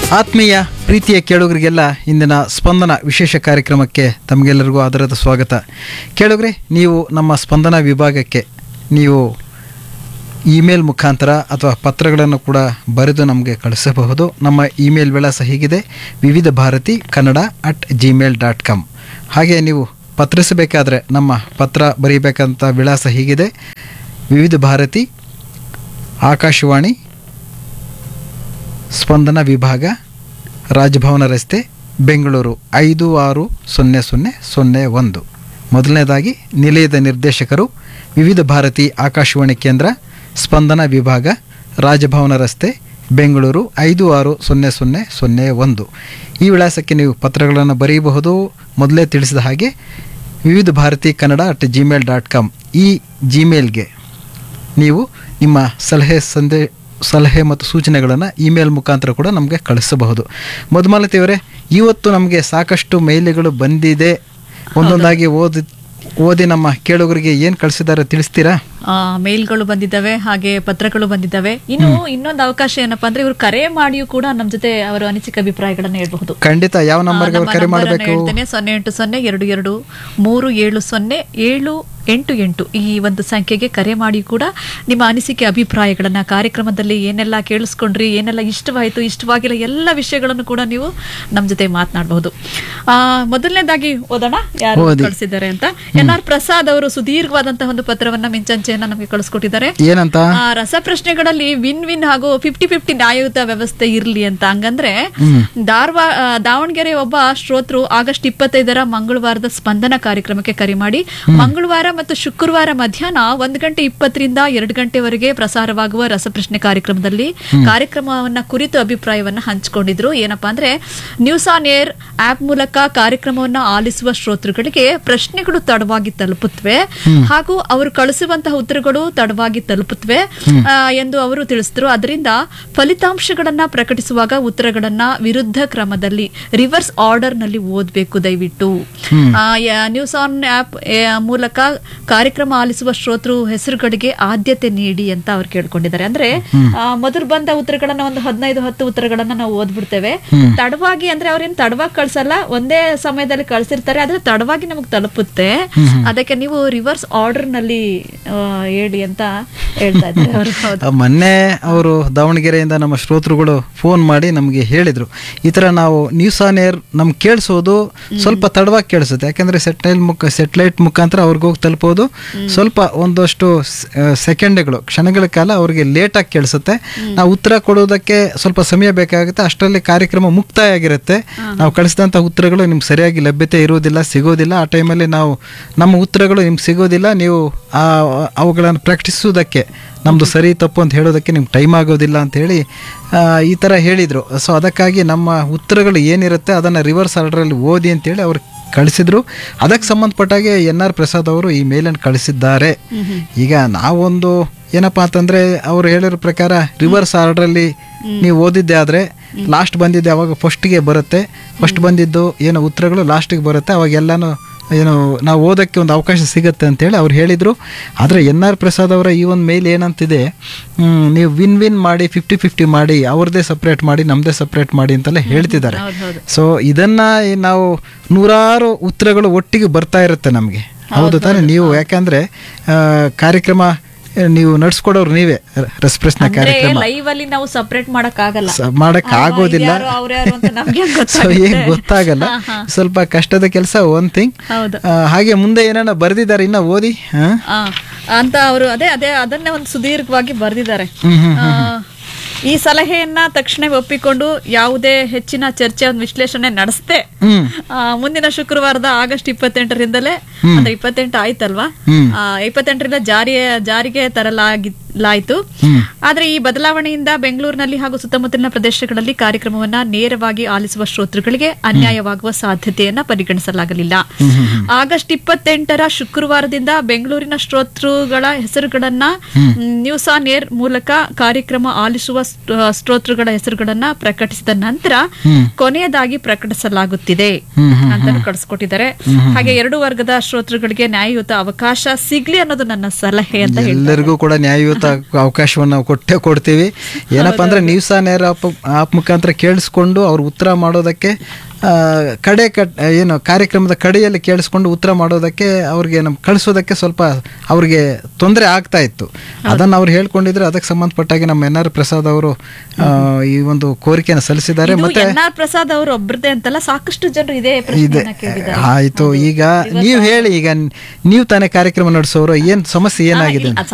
ಆತ್ಮೀಯ ಪ್ರೀತಿಯ ಕೇಳುಗರಿಗೆಲ್ಲ ಇಂದಿನ ಸ್ಪಂದನ ವಿಶೇಷ ಕಾರ್ಯಕ್ರಮಕ್ಕೆ ತಮಗೆಲ್ಲರಿಗೂ ಆದರದ ಸ್ವಾಗತ ಕೇಳುಗರೆ ನೀವು ನಮ್ಮ ಸ್ಪಂದನ ವಿಭಾಗಕ್ಕೆ ನೀವು ಇಮೇಲ್ ಮುಖಾಂತರ ಅಥವಾ ಪತ್ರಗಳನ್ನು ಕೂಡ ಬರೆದು ನಮಗೆ ಕಳಿಸಬಹುದು ನಮ್ಮ ಇಮೇಲ್ ವಿಳಾಸ ಹೀಗಿದೆ Vividh Bharati Kannada at gmail dot com ಹಾಗೆ ನೀವು ಪತ್ರಿಸಬೇಕಾದ್ರೆ ನಮ್ಮ ಪತ್ರ ಬರೀಬೇಕಂತ ವಿಳಾಸ ಹೀಗಿದೆ ವಿವಿಧ ಭಾರತಿ ಆಕಾಶವಾಣಿ ಸ್ಪಂದನ ವಿಭಾಗ ರಾಜಭವನ ರಸ್ತೆ ಬೆಂಗಳೂರು ಐದು ಆರು ಸೊನ್ನೆ ಸೊನ್ನೆ ಸೊನ್ನೆ ಒಂದು ಮೊದಲನೇದಾಗಿ ನಿಲಯದ ನಿರ್ದೇಶಕರು ವಿವಿಧ ಭಾರತಿ ಆಕಾಶವಾಣಿ ಕೇಂದ್ರ ಸ್ಪಂದನ ವಿಭಾಗ ರಾಜಭವನ ರಸ್ತೆ ಬೆಂಗಳೂರು ಐದು ಆರು ಸೊನ್ನೆ ಸೊನ್ನೆ ಸೊನ್ನೆ ಒಂದು ಈ ವಿಳಾಸಕ್ಕೆ ನೀವು ಪತ್ರಗಳನ್ನು ಬರೆಯಬಹುದು ಮೊದಲೇ ತಿಳಿಸಿದ ಹಾಗೆ Vividh Bharati Kannada at gmail dot com ಈ ಜಿಮೇಲ್ಗೆ ನೀವು ನಿಮ್ಮ ಸಲಹೆ ಸಂದೇ ಸಲಹೆ ಮತ್ತು ಸೂಚನೆಗಳನ್ನು ಇಮೇಲ್ ಮುಖಾಂತರ ಕೂಡ ನಮಗೆ ಕಳಿಸಬಹುದು ಮಧುಮಾಲತಿಯವರೇ ಇವತ್ತು ನಮಗೆ ಸಾಕಷ್ಟು ಮೇಲ್ಗಳು ಬಂದಿದೆ ಒಂದೊಂದಾಗಿ ಓದಿ ಓದಿ ನಮ್ಮ ಕೇಳುಗರಿಗೆ ಏನು ಕಳಿಸಿದ್ದಾರೆ ತಿಳಿಸ್ತೀರಾ ಆ, ಮೇಲ್ಗಳು ಬಂದಿದ್ದಾವೆ ಹಾಗೆ ಪತ್ರಗಳು ಬಂದಿದ್ದಾವೆ ಇನ್ನು ಇನ್ನೊಂದು ಅವಕಾಶ ಏನಪ್ಪಾ ಅಂದ್ರೆ ಇವರು ಕರೆ ಮಾಡಿಯೂ ಕೂಡ ನಮ್ಮ ಜೊತೆ ಅವರ ಅನಿಸಿಕೆ ಅಭಿಪ್ರಾಯಗಳನ್ನ ಹೇಳ್ಬಹುದು ಖಂಡಿತ ಯಾವ ನಂಬರ್ಗೆ ನಮ್ಮ ಅವ್ರು ಕರೆ ನಂಬರನ್ನ ಮಾಡಬೇಕು ಹೇಳ್ತೇನೆ ಸೊನ್ನೆ ಎಂಟು ಸೊನ್ನೆ ಎರಡು ಎರಡು ಮೂರು ಏಳು ಸೊನ್ನೆ ಏಳು ಎಂಟು ಎಂಟು ಈ ಒಂದು ಸಂಖ್ಯೆಗೆ ಕರೆ ಮಾಡಿ ಕೂಡ ನಿಮ್ಮ ಅನಿಸಿಕೆ ಅಭಿಪ್ರಾಯಗಳನ್ನ ಕಾರ್ಯಕ್ರಮದಲ್ಲಿ ಏನೆಲ್ಲ ಕೇಳಿಸ್ಕೊಂಡ್ರಿ ಏನೆಲ್ಲ ಇಷ್ಟವಾಯಿತು ಇಷ್ಟವಾಗಿಲ್ಲ ಎಲ್ಲ ವಿಷಯಗಳನ್ನು ಕೂಡ ನೀವು ನಮ್ಮ ಜೊತೆ ಮಾತನಾಡಬಹುದು ಆ ಮೊದಲನೇದಾಗಿ ಓದೋಣ ಯಾರು ಓದಿ. ಕಳಿಸಿದ್ದಾರೆ ಅಂತ ಎನ್ ಆರ್ ಪ್ರಸಾದ್ ಅವರು ಸುದೀರ್ಘವಾದಂತಹ ಒಂದು ಪತ್ರವನ್ನ ಮಿಂಚಂಚೆಯನ್ನ ನಮಗೆ ಕಳಿಸ್ಕೊಟ್ಟಿದ್ದಾರೆ ಏನಂತ ಆ ರಸಪ್ರಶ್ನೆಗಳಲ್ಲಿ ವಿನ್ ವಿನ್ ಹಾಗೂ ಫಿಫ್ಟಿ ಫಿಫ್ಟಿ ನ್ಯಾಯಯುತ ವ್ಯವಸ್ಥೆ ಇರ್ಲಿ ಅಂತ ಹಂಗಂದ್ರೆ ಧಾರವಾಡ ದಾವಣಗೆರೆ ಒಬ್ಬ ಶ್ರೋತೃ ಆಗಸ್ಟ್ ಇಪ್ಪತ್ತೈದರ ಮಂಗಳವಾರದ ಸ್ಪಂದನ ಕಾರ್ಯಕ್ರಮಕ್ಕೆ ಕರೆ ಮಾಡಿ ಮಂಗಳವಾರ ಮತ್ತು ಶುಕ್ರವಾರ ಮಧ್ಯಾಹ್ನ ಒಂದ್ ಗಂಟೆ ಇಪ್ಪತ್ತರಿಂದ ಎರಡು ಗಂಟೆವರೆಗೆ ಪ್ರಸಾರವಾಗುವ ರಸಪ್ರಶ್ನೆ ಕಾರ್ಯಕ್ರಮದಲ್ಲಿ ಕಾರ್ಯಕ್ರಮವನ್ನ ಕುರಿತು ಅಭಿಪ್ರಾಯವನ್ನ ಹಂಚಿಕೊಂಡಿದ್ರು ಏನಪ್ಪಾ ಅಂದ್ರೆ ನ್ಯೂಸ್ ಆನ್ ಏರ್ ಆಪ್ ಮೂಲಕ ಕಾರ್ಯಕ್ರಮವನ್ನ ಆಲಿಸುವ ಶ್ರೋತೃಗಳಿಗೆ ಪ್ರಶ್ನೆಗಳು ತಡವಾಗಿ ತಲುಪುತ್ತವೆ ಹಾಗೂ ಅವರು ಕಳಿಸುವಂತಹ ಉತ್ತರಗಳು ತಡವಾಗಿ ತಲುಪುತ್ತವೆ ಆ, ಎಂದು ಅವರು ತಿಳಿಸಿದ್ರು ಅದರಿಂದ ಫಲಿತಾಂಶಗಳನ್ನ ಪ್ರಕಟಿಸುವಾಗ ಉತ್ತರಗಳನ್ನ ವಿರುದ್ಧ ಕ್ರಮದಲ್ಲಿ ರಿವರ್ಸ್ ಆರ್ಡರ್ ನಲ್ಲಿ ಓದ್ಬೇಕು ದಯವಿಟ್ಟು ಆ, ಯ- ನ್ಯೂಸ್ ಆನ್ ಆಪ್ ಎ, ಮೂಲಕ ಕಾರ್ಯಕ್ರಮ ಆಲಿಸುವ ಶ್ರೋತೃ ಹೆಸರುಗಳಿಗೆ ಆದ್ಯತೆ ನೀಡಿ ಅಂತ ಅವ್ರು ಕೇಳ್ಕೊಂಡಿದ್ದಾರೆ ಅಂದ್ರೆ ಆ, ಮೊದಲು ಬಂದ ಉತ್ತರಗಳನ್ನ ಒಂದು ಹದಿನೈದು ಹತ್ತು ಉತ್ತರಗಳನ್ನ ನಾವು ಓದ್ಬಿಡ್ತೇವೆ ತಡವಾಗಿ ಅಂದ್ರೆ ಅವ್ರೇನ್ ತಡವಾಗಿ ಕಳ್ಸಲ್ಲ ಒಂದೇ ಸಮಯದಲ್ಲಿ ಕಳ್ಸಿರ್ತಾರೆ ಆದ್ರೆ ತಡವಾಗಿ ನಮಗೆ ತಲುಪುತ್ತೆ ಅದಕ್ಕೆ ನೀವು ರಿವರ್ಸ್ ಆರ್ಡರ್ ನಲ್ಲಿ ಆ, ಹೇಳಿ ಅಂತ ಹೇಳ್ತಾ ಇದ್ದಾರೆ ಅವರು ಹೌದು ಆ, ಮೊನ್ನೆ ಅವರು ದಾವಣಗೆರೆಯಿಂದ ನಮ್ಮ ಶ್ರೋತೃಗಳು ಫೋನ್ ಮಾಡಿ ನಮಗೆ ಹೇಳಿದರು ಈ ಥರ ನಾವು ನ್ಯೂಸ್ ಆನ್ ಏರ್ ನಮ್ಗೆ ಕೇಳಿಸೋದು ಸ್ವಲ್ಪ ತಡವಾಗಿ ಕೇಳಿಸುತ್ತೆ ಯಾಕೆಂದರೆ ಸೆಟೈಲ್ ಮುಖ ಸೆಟ್ಲೈಟ್ ಮುಖಾಂತರ ಅವ್ರಿಗೆ ಹೋಗಿ ತಲುಪೋದು ಸ್ವಲ್ಪ ಒಂದಷ್ಟು ಸೆಕೆಂಡ್ಗಳು ಕ್ಷಣಗಳ ಕಾಲ ಅವ್ರಿಗೆ ಲೇಟಾಗಿ ಕೇಳಿಸುತ್ತೆ ನಾವು ಉತ್ತರ ಕೊಡೋದಕ್ಕೆ ಸ್ವಲ್ಪ ಸಮಯ ಬೇಕಾಗುತ್ತೆ ಅಷ್ಟರಲ್ಲಿ ಕಾರ್ಯಕ್ರಮ ಮುಕ್ತಾಯ ಆಗಿರುತ್ತೆ ನಾವು ಕಳಿಸಿದಂಥ ಉತ್ತರಗಳು ನಿಮ್ಗೆ ಸರಿಯಾಗಿ ಲಭ್ಯತೆ ಇರುವುದಿಲ್ಲ ಸಿಗೋದಿಲ್ಲ ಆ ಟೈಮಲ್ಲಿ ನಾವು ನಮ್ಮ ಉತ್ತರಗಳು ನಿಮ್ಗೆ ಸಿಗೋದಿಲ್ಲ ನೀವು ಆ ಅವುಗಳನ್ನು ಪ್ರಕಟಿಸುವುದಕ್ಕೆ ನಮ್ಮದು ಸರಿ ತಪ್ಪು ಅಂತ ಹೇಳೋದಕ್ಕೆ ನಿಮ್ಗೆ ಟೈಮ್ ಆಗೋದಿಲ್ಲ ಅಂತ ಹೇಳಿ ಆ, ಈ ಥರ ಹೇಳಿದರು ಸೊ ಅದಕ್ಕಾಗಿ ನಮ್ಮ ಉತ್ತರಗಳು ಏನಿರುತ್ತೆ ಅದನ್ನು ರಿವರ್ಸ್ ಆರ್ಡ್ರಲ್ಲಿ ಓದಿ ಅಂತೇಳಿ ಅವ್ರು ಕಳಿಸಿದ್ರು ಅದಕ್ಕೆ ಸಂಬಂಧಪಟ್ಟಾಗೆ ಎನ್ ಆರ್ ಪ್ರಸಾದ್ ಅವರು ಈ ಮೇಲನ್ನು ಕಳಿಸಿದ್ದಾರೆ ಈಗ ನಾವೊಂದು ಏನಪ್ಪಾ ಅಂತಂದರೆ ಅವರು ಹೇಳಿರೋ ಪ್ರಕಾರ ರಿವರ್ಸ್ ಆರ್ಡ್ರಲ್ಲಿ ನೀವು ಓದಿದ್ದೆ ಆದರೆ ಲಾಸ್ಟ್ ಬಂದಿದ್ದೆ ಅವಾಗ ಫಸ್ಟಿಗೆ ಬರುತ್ತೆ ಫಸ್ಟ್ ಬಂದಿದ್ದು ಏನೋ ಉತ್ತರಗಳು ಲಾಸ್ಟಿಗೆ ಬರುತ್ತೆ ಅವಾಗ ಎಲ್ಲನೂ ಏನು ನಾವು ಓದೋಕ್ಕೆ ಒಂದು ಅವಕಾಶ ಸಿಗುತ್ತೆ ಅಂತೇಳಿ ಅವ್ರು ಹೇಳಿದರು ಆದರೆ ಎನ್ ಆರ್ ಪ್ರಸಾದ್ ಅವರ ಈ ಒಂದು ಮೇಲ್ ಏನಂತಿದೆ ಹ್ಮ್, ನೀವು ವಿನ್ ವಿನ್ ಮಾಡಿ ಫಿಫ್ಟಿ ಫಿಫ್ಟಿ ಮಾಡಿ ಅವ್ರದ್ದೇ ಸಪ್ರೇಟ್ ಮಾಡಿ ನಮ್ಮದೇ ಸಪ್ರೇಟ್ ಮಾಡಿ ಅಂತೆಲ್ಲ ಹೇಳ್ತಿದ್ದಾರೆ ಹೌದು ಹೌದು ಸೊ ಇದನ್ನ ಈ ನಾವು ನೂರಾರು ಉತ್ತರಗಳು ಒಟ್ಟಿಗೆ ಬರ್ತಾ ಇರುತ್ತೆ ನಮಗೆ ಹೌದು ತಾನೇ ನೀವು ಯಾಕಂದ್ರೆ ಆ, ಕಾರ್ಯಕ್ರಮ ಆ, ನೀವು ನಡ್ಸ್ಕೊಡೋರು ನೀವೇ ರ- ರಸಪ್ರಶ್ನೆ ಅಂದ್ರೆ ಕಾರ್ಯಕ್ರಮ ಲೈವ್ ಅಲ್ಲಿ ನಾವು ಸಪರೇಟ್ ಮಾಡಕ್ ಆಗಲ್ಲ ಸ- ಮಾಡಕ್ ಆಗೋದಿಲ್ಲ ಅವ್ರ್ಯಾರು ಅಂತ ನಮ್ಗೆ ಹೆಂಗ್ ಸೊ ಗೊತ್ತಾಗುತ್ತೆ? ಏನ್ ಗೊತ್ತಾಗಲ್ಲ ಹಾ, ಹಾ. ಸ್ವಲ್ಪ ಕಷ್ಟದ ಕೆಲಸ ಒನ್ ಥಿಂಗ್ ಹೌದು ಹಾಗೆ ಮುಂದೆ ಏನಾನ ಬರ್ದಿದ್ದಾರೆ ಇನ್ನ ಓದಿ ಹಾ? ಆ, ಅಂತ ಅವರು ಅದೇ ಅದೇ ಅದನ್ನೇ ಒಂದು ಸುದೀರ್ಘವಾಗಿ ಬರೆದಿದ್ದಾರೆ ಹ್ಮ್ ಹ್ಮ್ ಆ, ಈ ಸಲಹೆಯನ್ನ ತಕ್ಷಣ ಒಪ್ಪಿಕೊಂಡು ಯಾವುದೇ ಹೆಚ್ಚಿನ ಚರ್ಚೆ ಒಂದು ವಿಶ್ಲೇಷಣೆ ನಡೆಸದೆ ಹ್ಮ್ ಮುಂದಿನ ಶುಕ್ರವಾರದ ಆಗಸ್ಟ್ ಇಪ್ಪತ್ತೆಂಟರಿಂದಲೇ ಅಂದ್ರೆ ಇಪ್ಪತ್ತೆಂಟು ಆಯ್ತಲ್ವಾ ಹ್ಮ್. ಆ, ಇಪ್ಪತ್ತೆಂಟರಿಂದ ಜಾರಿ ಜಾರಿಗೆ ತರಲಾಗಿಲಾಯ್ತು ಹ್ಮ್. ಆದ್ರೆ ಈ ಬದಲಾವಣೆಯಿಂದ ಬೆಂಗಳೂರಿನಲ್ಲಿ ಹಾಗೂ ಸುತ್ತಮುತ್ತಲಿನ ಪ್ರದೇಶಗಳಲ್ಲಿ ಕಾರ್ಯಕ್ರಮವನ್ನ ನೇರವಾಗಿ ಆಲಿಸುವ ಶ್ರೋತೃಗಳಿಗೆ ಅನ್ಯಾಯವಾಗುವ ಸಾಧ್ಯತೆಯನ್ನ ಪರಿಗಣಿಸಲಾಗಲಿಲ್ಲ ಆಗಸ್ಟ್ ಇಪ್ಪತ್ತೆಂಟರ ಶುಕ್ರವಾರದಿಂದ ಬೆಂಗಳೂರಿನ ಶ್ರೋತೃಗಳ ಹೆಸರುಗಳನ್ನ ನ್ಯೂಸ್ ಆನ್ ಏರ್ ಮೂಲಕ ಕಾರ್ಯಕ್ರಮ ಆಲಿಸುವ ಸ್ಟ್- ಶ್ರೋತೃಗಳ ಹೆಸರುಗಳನ್ನ ಪ್ರಕಟಿಸಿದ ನಂತರ ಕೊನೆಯದಾಗಿ ಪ್ರಕಟಿಸಲಾಗುತ್ತಿದೆ ಹ್ಮ್, ಅಂತ ಕಳಿಸ್ಕೊಟ್ಟಿದ್ದಾರೆ ಹಾಗೆ ಎರಡು ವರ್ಗದ ಶ್ರೋತೃಗಳಿಗೆ ನ್ಯಾಯಯುತ ಅವಕಾಶ ಸಿಗ್ಲಿ ಅನ್ನೋದು ನನ್ನ ಸಲಹೆ ಅಂತ ಹೇಳಿ ಎಲ್ಲರಿಗೂ ಕೂಡ ನ್ಯಾಯಯುತ ಅವಕಾಶವನ್ನು ನಾವು ಕೊಟ್ಟೇ ಕೊಡ್ತೀವಿ ಏನಪ್ಪಾ ಅಂದ್ರೆ news on air app app ಮುಖಾಂತರ ಕೇಳಿಸ್ಕೊಂಡು ಅವ್ರು ಉತ್ತರ ಮಾಡೋದಕ್ಕೆ ಆ, ಕಡೆ ಕಟ್ ಏನು ಕಾರ್ಯಕ್ರಮದ ಕಡೆಯಲ್ಲಿ ಕೇಳಿಸ್ಕೊಂಡು ಉತ್ತರ ಮಾಡೋದಕ್ಕೆ ಅವ್ರಿಗೆ ನಮ್ ಕಳಿಸೋದಕ್ಕೆ ಸ್ವಲ್ಪ ಅವ್ರಿಗೆ ತೊಂದರೆ ಆಗ್ತಾ ಇತ್ತು ಅದನ್ನು ಅವ್ರು ಹೇಳ್ಕೊಂಡಿದ್ರೆ ಅದಕ್ಕೆ ಸಂಬಂಧಪಟ್ಟಾಗೆ ನಮ್ಮ ಎನ್ ಆರ್ ಪ್ರಸಾದ್ ಅವರು ಆ, ಈ ಒಂದು ಕೋರಿಕೆಯನ್ನು ಸಲ್ಲಿಸಿದ್ದಾರೆ ಮತ್ತೆ ಎನ್ ಆರ್ ಪ್ರಸಾದ್ ಅವರು ಒಬ್ಬರದೇ ಅಂತಲ್ಲ ಸಾಕಷ್ಟು ಜನರು ಇದೇ ಇದೆ ಪ್ರಶ್ನೆಯನ್ನ ಕೇಳಿದ್ದಾರೆ ಆಯ್ತು ಈಗ ನೀವು ಹೇಳಿ ಈಗ ನೀವು ತಾನೇ ಕಾರ್ಯಕ್ರಮ ನಡೆಸೋರು ಏನ್ ಸಮಸ್ಯೆ ಏನಾಗಿದೆ ಇಲ್ಲ,